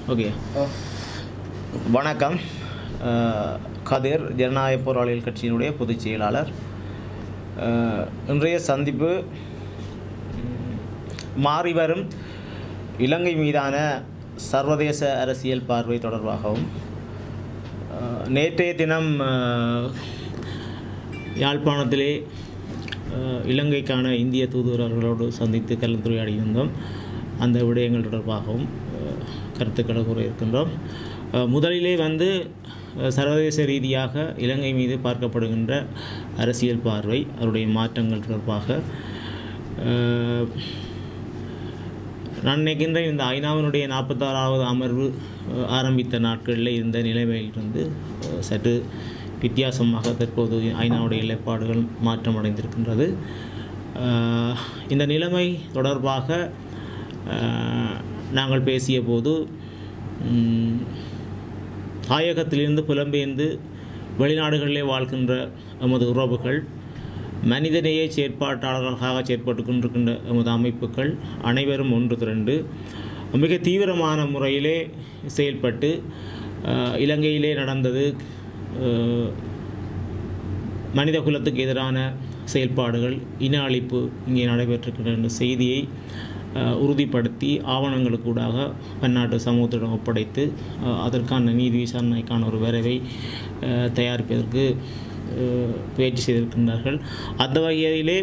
okay வணக்கம் அஹ், கதிர் ஜனநாயக போராளிகள் கட்சியினுடைய பொதுச் செயலாளர் அஹ், இன்றைய சந்திப்பு ம், மாறி வரும் இலங்கை மீதான சர்வதேச அரசியல் பார்வை தொடர்பாகவும் அஹ், நேற்றைய தினம் அஹ், யாழ்ப்பாணத்திலே அஹ், இலங்கைக்கான இந்திய தூதுவர் அவர்களோடு சந்தித்து கலந்துரையாடியிருந்தோம் அந்த விடயங்கள் தொடர்பாகவும் அஹ், கருத்துக்களை கூற இருக்கின்றோம் அஹ், முதலிலே வந்து அஹ், சர்வதேச ரீதியாக இலங்கை மீது பார்க்கப்படுகின்ற அரசியல் பார்வை அவருடைய மாற்றங்கள் தொடர்பாக அஹ், நான் நினைக்கின்றேன் இந்த ஐநாவினுடைய நாற்பத்தாறாவது அமர்வு அஹ், ஆரம்பித்த நாட்களில் இருந்த நிலைமையிலிருந்து அஹ், சற்று வித்தியாசமாக தற்போது ஐநாவுடைய நிலைப்பாடுகள் மாற்றமடைந்திருக்கின்றது அஹ், இந்த நிலைமை தொடர்பாக அஹ், நாங்கள் பேசிய போது ம், தாயகத்திலிருந்து புலம்பெயர்ந்து வெளிநாடுகளிலே வாழ்கின்ற எமது உறவுகள் மனிதநேய செயற்பாட்டாளர்களாக செயற்பட்டு கொண்டிருக்கின்ற எமது அமைப்புகள் அனைவரும் ஒன்று திரண்டு மிக தீவிரமான முறையிலே செயல்பட்டு அஹ், இலங்கையிலே நடந்தது அஹ், மனித குலத்துக்கு எதிரான செயல்பாடுகள் இன அழிப்பு இங்கே நடைபெற்றிருக்கின்ற செய்தியை அஹ், உறுதிப்படுத்தி ஆவணங்களுக்கூடாக பன்னாட்டு சமூகத்திடம் ஒப்படைத்து அஹ், அதற்கான நீதி விசாரணைக்கான ஒரு வரைவை அஹ், தயாரிப்பதற்கு அஹ், முயற்சி செய்திருக்கின்றார்கள் அந்த வகையிலே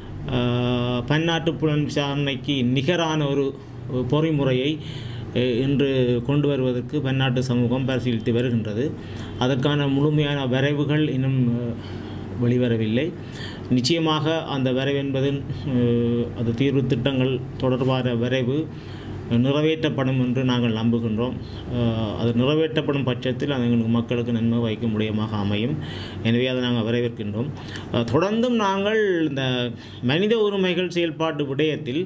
அஹ், பன்னாட்டு புலன் விசாரணைக்கு நிகரான ஒரு பொறிமுறையை அஹ், இன்று கொண்டு வருவதற்கு பன்னாட்டு சமூகம் பரிசீலித்து வருகின்றது அதற்கான முழுமையான வரைவுகள் இன்னும் அஹ், வெளிவரவில்லை நிச்சயமாக அந்த வரைவு என்பது அஹ், அது தீர்வு திட்டங்கள் தொடர்பான வரைவு நிறைவேற்றப்படும் என்று நாங்கள் நம்புகின்றோம் அஹ், அது நிறைவேற்றப்படும் பட்சத்தில் அது எங்களுக்கு மக்களுக்கு நன்மை வைக்க முடியமாக அமையும் எனவே அதை நாங்கள் வரவேற்கின்றோம் அஹ், தொடர்ந்தும் நாங்கள் இந்த மனித உரிமைகள் செயல்பாட்டு விடயத்தில்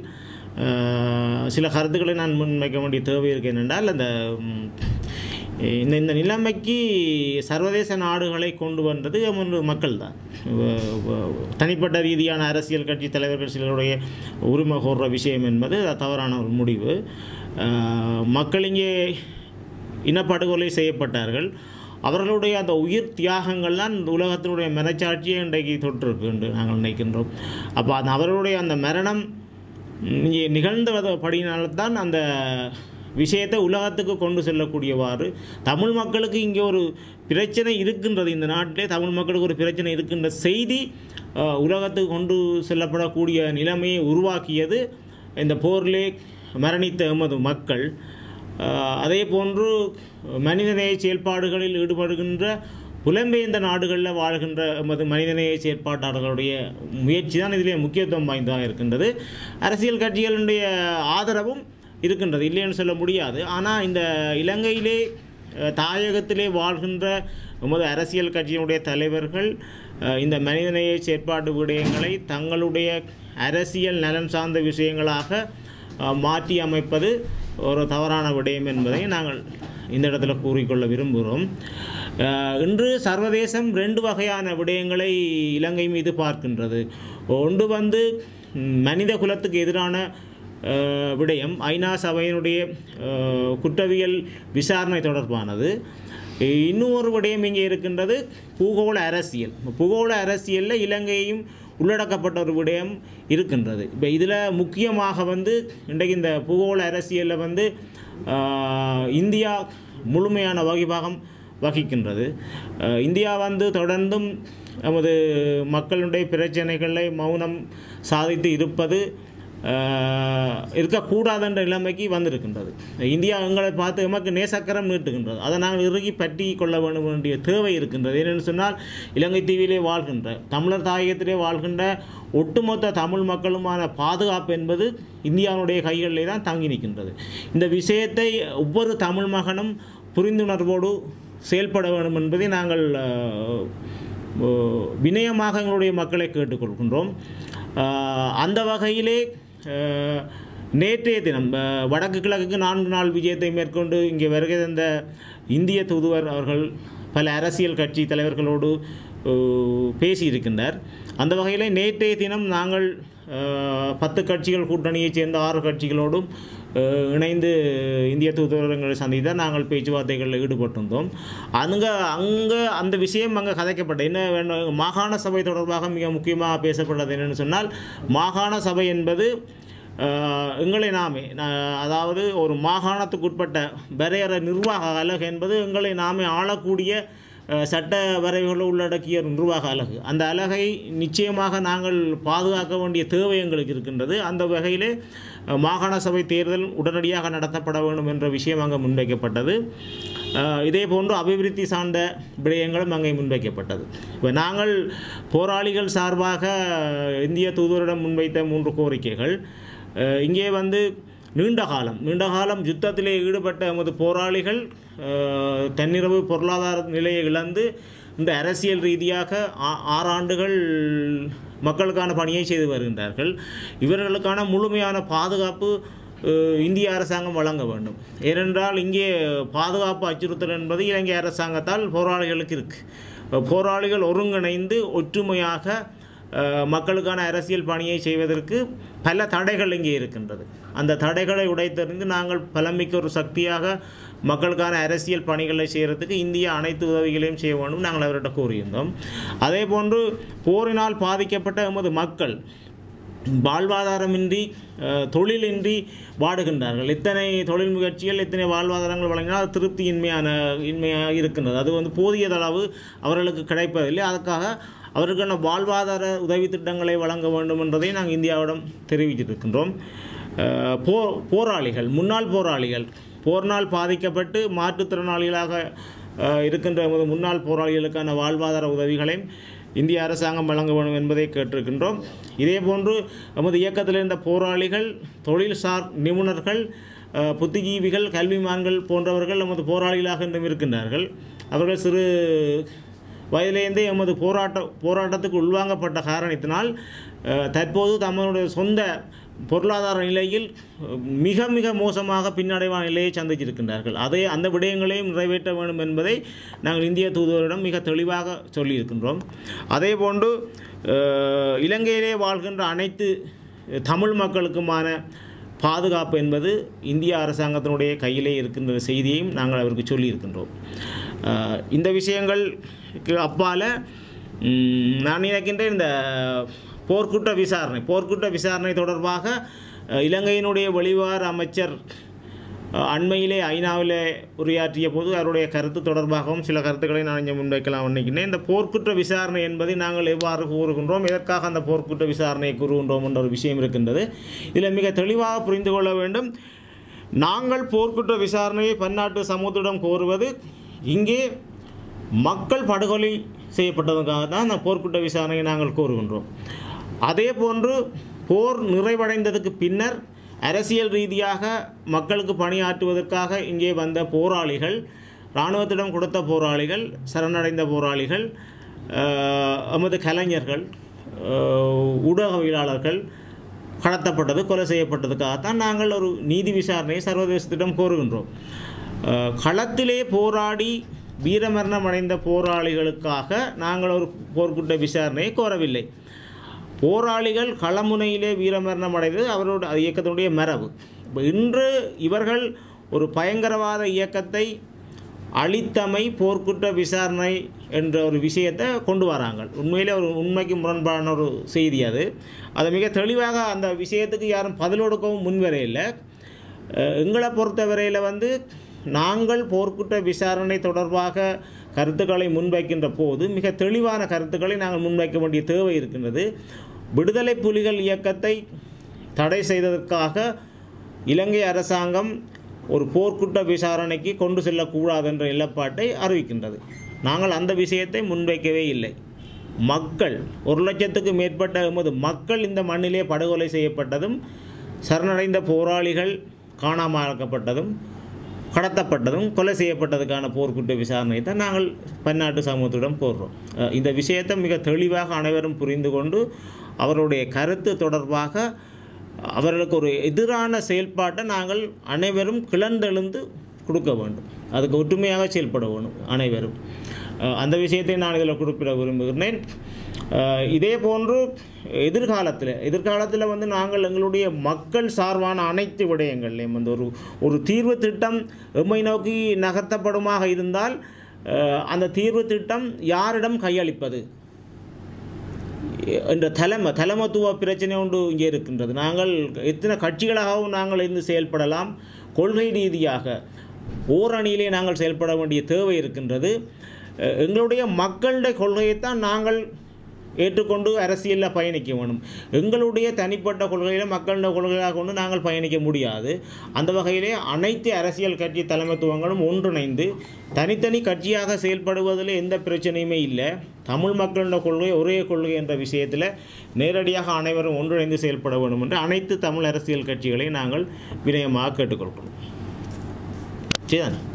அஹ், சில கருத்துக்களை நான் முன்வைக்க வேண்டிய தேவை இருக்கு என்னென்றால் அந்த ம், இந்த இந்த நிலைமைக்கு சர்வதேச நாடுகளை கொண்டு வந்தது நமது மக்கள் தான் தனிப்பட்ட ரீதியான அரசியல் கட்சி தலைவர்கள் சிலருடைய உரிமை கோர்ற விஷயம் என்பது தவறான ஒரு முடிவு அஹ், மக்கள் இங்கே இனப்படுகொலை செய்யப்பட்டார்கள் அவர்களுடைய அந்த உயிர் தியாகங்கள்லாம் இந்த உலகத்தினுடைய மனச்சாட்சியை இன்றைக்கு தொற்றிருக்கு என்று நாங்கள் நினைக்கின்றோம் அப்போ அந்த அவர்களுடைய அந்த மரணம் இங்கே நிகழ்ந்தபடியினால்தான் அந்த விஷயத்தை உலகத்துக்கு கொண்டு செல்லக்கூடியவாறு தமிழ் மக்களுக்கு இங்கே ஒரு பிரச்சனை இருக்கின்றது இந்த நாட்டிலே தமிழ் மக்களுக்கு ஒரு பிரச்சனை இருக்கின்ற செய்தி அஹ், உலகத்துக்கு கொண்டு செல்லப்படக்கூடிய நிலைமையை உருவாக்கியது இந்த போரிலே மரணித்த எமது மக்கள் அஹ், அதே போன்று மனிதநேய செயல்பாடுகளில் ஈடுபடுகின்ற புலம்பெயர்ந்த நாடுகளில் வாழ்கின்ற எமது மனிதநேய செயற்பாட்டாளர்களுடைய முயற்சி தான் இதிலே முக்கியத்துவம் வாய்ந்ததாக இருக்கின்றது அரசியல் கட்சிகளுடைய ஆதரவும் இருக்கின்றது இல்லைன்னு சொல்ல முடியாது ஆனால் இந்த இலங்கையிலே அஹ், தாயகத்திலே வாழ்கின்ற எமது அரசியல் கட்சியினுடைய தலைவர்கள் அஹ், இந்த மனிதநேய செயற்பாட்டு விடயங்களை தங்களுடைய அரசியல் நலன் சார்ந்த விஷயங்களாக அஹ், மாற்றி அமைப்பது ஒரு தவறான விடயம் என்பதை நாங்கள் இந்த இடத்துல கூறிக்கொள்ள விரும்புகிறோம் அஹ், இன்று சர்வதேசம் ரெண்டு வகையான விடயங்களை இலங்கை மீது பார்க்கின்றது ஒன்று வந்து ம், மனித குலத்துக்கு எதிரான அஹ், விடயம் ஐநா சபையினுடைய அஹ், குற்றவியல் விசாரணை தொடர்பானது இன்னொரு விடயம் இங்கே இருக்கின்றது பூகோள அரசியல் பூகோள அரசியலில் இலங்கையும் உள்ளடக்கப்பட்ட ஒரு விடயம் இருக்கின்றது இப்போ இதில் முக்கியமாக வந்து இன்றைக்கு இந்த பூகோள அரசியலில் வந்து ஆஹ், இந்தியா முழுமையான வகிபாகம் வகிக்கின்றது ஆஹ், இந்தியா வந்து தொடர்ந்தும் நமது மக்களுடைய பிரச்சனைகளை மௌனம் சாதித்து இருப்பது ஆஹ், இருக்கக்கூடாதுன்ற நிலைமைக்கு வந்திருக்கின்றது இந்தியா எங்களை பார்த்து எமக்கு நேசக்கரம் நீட்டுகின்றது அதை நாங்கள் இறுகி பற்றி கொள்ள வேண்டும் வேண்டிய தேவை இருக்கின்றது ஏனென்று சொன்னால் இலங்கை தீவிலே வாழ்கின்ற தமிழர் தாயகத்திலே வாழ்கின்ற ஒட்டுமொத்த தமிழ் மக்களுமான பாதுகாப்பு என்பது இந்தியாவுடைய கைகளிலே தான் தங்கி நிற்கின்றது இந்த விஷயத்தை ஒவ்வொரு தமிழ் மகனும் புரிந்துணர்வோடு செயல்பட வேண்டும் என்பதை நாங்கள் ஆஹ், ஓ- வினயமாக எங்களுடைய மக்களை கேட்டுக்கொள்கின்றோம் ஆஹ், அந்த வகையிலே ஆஹ், நேற்றைய தினம் ஆஹ், வடக்கு கிழக்குக்கு நான்கு நாள் விஜயத்தை மேற்கொண்டு இங்கே வருகை தந்த இந்திய தூதுவர் அவர்கள் பல அரசியல் கட்சி தலைவர்களோடு ஆஹ், பேசியிருக்கின்றார் அந்த வகையில் நேற்றைய தினம் நாங்கள் ஆஹ், பத்து கட்சிகள் கூட்டணியைச் சேர்ந்த ஆறு கட்சிகளோடும் அஹ், இணைந்து இந்திய தூதரகங்களை சந்தித்து தான் நாங்கள் பேச்சுவார்த்தைகளில் ஈடுபட்டிருந்தோம் அங்கே அங்கே அந்த விஷயம் அங்கே கதைக்கப்பட்டது என்ன வேண்டும் மாகாண சபை தொடர்பாக மிக முக்கியமாக பேசப்பட்டது என்னென்னு சொன்னால் மாகாண சபை என்பது அஹ், எங்களை நாமே நா- அதாவது ஒரு மாகாணத்துக்குட்பட்ட வரையறை நிர்வாக அலகு என்பது எங்களை நாமே ஆளக்கூடிய அஹ், சட்ட வரைவுகளை உள்ளடக்கிய ஒரு நிர்வாக அலகு அந்த அலகை நிச்சயமாக நாங்கள் பாதுகாக்க வேண்டிய தேவை எங்களுக்கு இருக்கின்றது அந்த வகையிலே அஹ், மாகாண சபை தேர்தல் உடனடியாக நடத்தப்பட வேண்டும் என்ற விஷயம் அங்கே முன்வைக்கப்பட்டது அஹ், இதே போன்று அபிவிருத்தி சார்ந்த விடயங்களும் அங்கே முன்வைக்கப்பட்டது இப்போ நாங்கள் போராளிகள் சார்பாக இந்திய தூதரிடம் முன்வைத்த மூன்று கோரிக்கைகள் அஹ், இங்கே வந்து நீண்ட காலம் நீண்ட காலம் யுத்தத்திலே ஈடுபட்ட எமது போராளிகள் அஹ், தன்னிறைவு பொருளாதார நிலையை இழந்து இந்த அரசியல் ரீதியாக ஆ- ஆறு ஆண்டுகள் மக்களுக்கான பணியை செய்து வருகின்றார்கள் இவர்களுக்கான முழுமையான பாதுகாப்பு அஹ், இந்திய அரசாங்கம் வழங்க வேண்டும் ஏனென்றால் இங்கே பாதுகாப்பு அச்சுறுத்தல் என்பது இலங்கை அரசாங்கத்தால் போராளிகளுக்கு இருக்குது போராளிகள் ஒருங்கிணைந்து ஒற்றுமையாக அஹ், மக்களுக்கான அரசியல் பணியை செய்வதற்கு பல தடைகள் இங்கே இருக்கின்றது அந்த தடைகளை உடைத்தெறிந்து நாங்கள் பலமிக்க ஒரு சக்தியாக மக்களுக்கான அரசியல் பணிகளை செய்கிறதுக்கு இந்தியா அனைத்து உதவிகளையும் செய்ய வேண்டும் நாங்கள் அவர்கிட்ட கூறியிருந்தோம் அதே போன்று போரினால் பாதிக்கப்பட்ட எமது மக்கள் வாழ்வாதாரமின்றி அஹ், தொழிலின்றி வாடுகின்றார்கள் இத்தனை தொழில் முயற்சிகள் இத்தனை வாழ்வாதாரங்கள் வழங்கினால் அது திருப்தியின்மையான இன்மையாக இருக்கின்றது அது வந்து போதியதளவு அவர்களுக்கு கிடைப்பதில்லை அதுக்காக அவர்களுக்கான வாழ்வாதார உதவி திட்டங்களை வழங்க வேண்டும் என்பதை நாங்கள் இந்தியாவிடம் தெரிவித்திருக்கின்றோம் அஹ், போ போராளிகள் முன்னாள் போராளிகள் போர்னால் பாதிக்கப்பட்டு மாற்றுத்திறனாளிகளாக அஹ், இருக்கின்ற எமது முன்னாள் போராளிகளுக்கான வாழ்வாதார உதவிகளையும் இந்திய அரசாங்கம் வழங்க வேண்டும் என்பதை கேட்டிருக்கின்றோம் இதே போன்று நமது இயக்கத்தில் இருந்த போராளிகள் தொழில்சார் நிபுணர்கள் அஹ், புத்திஜீவிகள் கல்விமான்கள் போன்றவர்கள் நமது போராளிகளாக இன்றும் இருக்கின்றார்கள் அவர்கள் சிறு வயதிலேருந்தே எமது போராட்ட போராட்டத்துக்கு உள்வாங்கப்பட்ட காரணத்தினால் அஹ், தற்போது தங்களுடைய சொந்த பொருளாதார நிலையில் அஹ், மிக மிக மோசமாக பின்னடைவான நிலையை சந்திச்சிருக்கின்றார்கள் அதை அந்த விடயங்களையும் நிறைவேற்ற வேண்டும் என்பதை நாங்கள் இந்திய தூதுவரிடம் மிக தெளிவாக சொல்லியிருக்கின்றோம் அதே போன்று அஹ், இலங்கையிலே வாழ்கின்ற அனைத்து தமிழ் மக்களுக்குமான பாதுகாப்பு என்பது இந்திய அரசாங்கத்தினுடைய கையிலே இருக்கின்ற செய்தியையும் நாங்கள் அவருக்கு சொல்லியிருக்கின்றோம் அஹ், இந்த விஷயங்களுக்கு அப்பால் ம், நான் நினைக்கின்றேன் இந்த போர்க்குற்ற விசாரணை போர்க்குற்ற விசாரணை தொடர்பாக அஹ், இலங்கையினுடைய வெளிவார அமைச்சர் அஹ், அண்மையிலே ஐநாவிலே உரையாற்றிய போது அவருடைய கருத்து தொடர்பாகவும் சில கருத்துக்களை நான் இங்கே முன்வைக்கலாம் நினைக்கின்றேன் இந்த போர்க்குற்ற விசாரணை என்பதை நாங்கள் எவ்வாறு கூறுகின்றோம் எதற்காக அந்த போர்க்குற்ற விசாரணையை கூறுகின்றோம் என்ற ஒரு விஷயம் இருக்கின்றது இதில் மிக தெளிவாக புரிந்து கொள்ள வேண்டும் நாங்கள் போர்க்குற்ற விசாரணையை பன்னாட்டு சமூகத்திடம் கோருவது இங்கே மக்கள் படுகொலை செய்யப்பட்டதுக்காக தான் அந்த போர்க்குற்ற விசாரணையை நாங்கள் கோருகின்றோம் அதே போன்று போர் நிறைவடைந்ததுக்கு பின்னர் அரசியல் ரீதியாக மக்களுக்கு பணியாற்றுவதற்காக இங்கே வந்த போராளிகள் இராணுவத்திடம் கொடுத்த போராளிகள் சரணடைந்த போராளிகள் அஹ், எமது கலைஞர்கள் அஹ், ஊடகவியலாளர்கள் கடத்தப்பட்டது கொலை செய்யப்பட்டதுக்காகத்தான் நாங்கள் ஒரு நீதி விசாரணையை சர்வதேசத்திடம் கோருகின்றோம் அஹ், களத்திலே போராடி வீரமரணம் அடைந்த போராளிகளுக்காக நாங்கள் ஒரு போர்க்குற்ற விசாரணையை கோரவில்லை போராளிகள் களமுனையிலே வீரமரணம் அடைந்தது அவரோட அது இயக்கத்தினுடைய மரபு இப்ப இன்று இவர்கள் ஒரு பயங்கரவாத இயக்கத்தை அழித்தமை போர்க்குற்ற விசாரணை என்ற ஒரு விஷயத்தை கொண்டு வராங்க உண்மையிலே ஒரு உண்மைக்கு முரண்பாடான ஒரு செய்தி அது அதை மிக தெளிவாக அந்த விஷயத்துக்கு யாரும் பதில் கொடுக்கவும் முன்வரையில்லை அஹ் எங்களை பொறுத்தவரையில் வந்து நாங்கள் போர்க்குற்ற விசாரணை தொடர்பாக கருத்துக்களை முன்வைக்கின்ற போது மிக தெளிவான கருத்துக்களை நாங்கள் முன்வைக்க வேண்டிய தேவை இருக்கின்றது விடுதலை புலிகள் இயக்கத்தை தடை செய்ததற்காக இலங்கை அரசாங்கம் ஒரு போர்க்குற்ற விசாரணைக்கு கொண்டு செல்லக்கூடாது என்ற நிலப்பாட்டை அறிவிக்கின்றது நாங்கள் அந்த விஷயத்தை முன்வைக்கவே இல்லை மக்கள் ஒரு லட்சத்துக்கு மேற்பட்ட எமது மக்கள் இந்த மண்ணிலே படுகொலை செய்யப்பட்டதும் சரணடைந்த போராளிகள் காணாமலாக்கப்பட்டதும் கடத்தப்பட்டதும் கொலை செய்யப்பட்டதுக்கான போர்க்குற்ற விசாரணை தான் நாங்கள் பன்னாட்டு சமூகத்திடம் கோர்றோம் அஹ் இந்த விஷயத்தை மிக தெளிவாக அனைவரும் புரிந்து கொண்டு அவருடைய கருத்து தொடர்பாக அவர்களுக்கு ஒரு எதிரான செயல்பாட்டை நாங்கள் அனைவரும் கிளந்தெழுந்து கொடுக்க வேண்டும் அதுக்கு ஒற்றுமையாக செயல்பட வேணும் அனைவரும் அஹ், அந்த விஷயத்தை நான் இதில் குறிப்பிட விரும்புகிறேன் அஹ், இதே போன்று எதிர்காலத்தில் எதிர்காலத்தில் வந்து நாங்கள் எங்களுடைய மக்கள் சார்பான அனைத்து விடயங்கள்லையும் வந்து ஒரு ஒரு தீர்வு திட்டம் எம்மை நோக்கி நகர்த்தப்படுமாக இருந்தால் அஹ், அந்த தீர்வு திட்டம் யாரிடம் கையளிப்பது என்ற தலைமை தலைமத்துவ பிரச்சனை ஒன்று இங்கே இருக்கின்றது நாங்கள் எத்தனை கட்சிகளாகவும் நாங்கள் இருந்து செயல்படலாம் கொள்கை ரீதியாக ஓரணியிலே நாங்கள் செயல்பட வேண்டிய தேவை இருக்கின்றது அஹ் எங்களுடைய மக்களுடைய கொள்கையைத்தான் நாங்கள் ஏற்றுக்கொண்டு அரசியலில் பயணிக்க வேணும் எங்களுடைய தனிப்பட்ட கொள்கையில் மக்களுடைய கொள்கையாக கொண்டு நாங்கள் பயணிக்க முடியாது அந்த வகையிலே அனைத்து அரசியல் கட்சி தலைமைத்துவங்களும் ஒன்றிணைந்து தனித்தனி கட்சியாக செயல்படுவதில் எந்த பிரச்சனையுமே இல்லை தமிழ் மக்களுடைய கொள்கை ஒரே கொள்கை என்ற விஷயத்தில் நேரடியாக அனைவரும் ஒன்றிணைந்து செயல்பட வேண்டும் என்று அனைத்து தமிழ் அரசியல் கட்சிகளை நாங்கள் வினயமாக கேட்டுக்கொள்கிறோம் சரிதானே